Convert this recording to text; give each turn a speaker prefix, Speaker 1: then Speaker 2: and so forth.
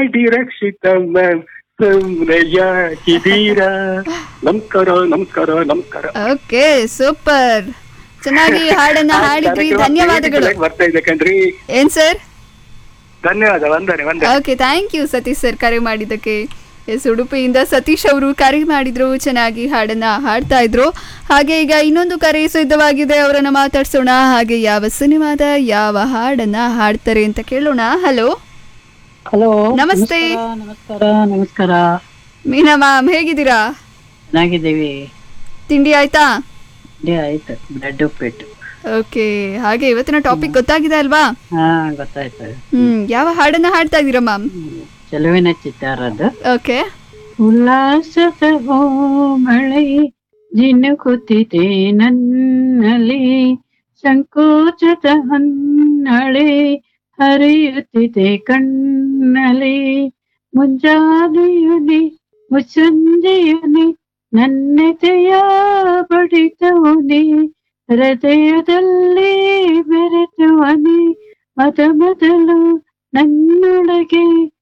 Speaker 1: Lady ರಕ್ಷಿತ ma'am ಯಾಕಿದ್ದೀರಾ ನಮಸ್ಕಾರ ನಮಸ್ಕಾರ ನಮಸ್ಕಾರ
Speaker 2: ಓಕೆ ಸೂಪರ್ ಚೆನ್ನಾಗಿ ಹಾಡನ್ನ ಹಾಡಿದ್ರಿ
Speaker 1: ಕಾರ್ಯಕ್ರಮ
Speaker 2: ಧನ್ಯವಾದಗಳು
Speaker 1: ಚೆನ್ನಾಗಿ ಬರ್ತಾ ಇದೆ ಕಣ್ರಿ
Speaker 2: ಏನ್ ಸರ್
Speaker 1: ಧನ್ಯವಾದ ವಂದನೆ ವಂದನೆ
Speaker 2: okay thank you Satish sir ಕರೆ ಮಾಡಿದ್ದಕ್ಕೆ ಎಸ್ ಉಡುಪಿಯಿಂದ ಸತೀಶ್ ಅವರು ಕರೆ ಮಾಡಿದ್ರು ಚೆನ್ನಾಗಿ ಹಾಡನ್ನ ಹಾಡ್ತಾ ಇದ್ರು ಹಾಗೆ ಈಗ ಇನ್ನೊಂದು ಕರೆ ಸಿದ್ಧವಾಗಿದೆ ಅವರನ್ನ ಮಾತಾಡ್ಸೋಣ ಹಾಗೆ ಯಾವ ಸಿನಿಮಾದ ಯಾವ ಹಾಡನ್ನ ಹಾಡ್ತಾರೆ ಅಂತ ಕೇಳೋಣ ಹಲೋ
Speaker 3: ಹಲೋ
Speaker 2: ನಮಸ್ತೆ.
Speaker 3: ನಮಸ್ಕಾರ ನಮಸ್ಕಾರ
Speaker 2: ಮೀನಾ ಮ್ಯಾಮ್ ಹೇಗಿದ್ದೀರಾ
Speaker 3: ಚೆನ್ನಾಗಿದ್ದೀವಿ
Speaker 2: ತಿಂಡಿ ಆಯ್ತಾ
Speaker 3: ತಿಂಡಿ ಆಯ್ತು ಬ್ರೆಡ್ ಉಪ್ಪಿಟ್ಟು
Speaker 2: ಓಕೆ ಹಾಗೆ ಇವತ್ತಿನ ಟಾಪಿಕ್ ಗೊತ್ತಾಗಿದೆ ಅಲ್ವಾ
Speaker 3: ಹಾ ಗೊತ್ತಾಯ್ತು
Speaker 2: ಹ್ಮ್ ಯಾವ ಹಾಡನ್ನ ಹಾಡ್ತಾ ಇದ್ದೀರಾ ಮ್ಯಾಮ್
Speaker 3: ಚೆಲುವಿನ ಚಿತ್ತಾರದ್ದು
Speaker 2: ಓಕೆ
Speaker 3: ಉಲ್ಲಾಸದ ಹೋ ಮಳೆ ಜಿನುಕುತ್ತಿದೆ ನನ್ನಲ್ಲಿ ಸಂಕೋಚದ ಹೊನ್ನಳೆ ಹರಿಯುತ್ತಿದೆ ಕಣ್ಣಲ್ಲಿ ಮುಂಜಾನೆಯುನಿ ಮುಸ್ಸಂಜೆಯುನಿ ನನ್ನೆದೆಯ ಬಡಿತವುನಿ ಹೃದಯದಲ್ಲಿ ಬೆರೆತುವನಿ ಮೊದ ಮೊದಲು ನನ್ನೊಳಗೆ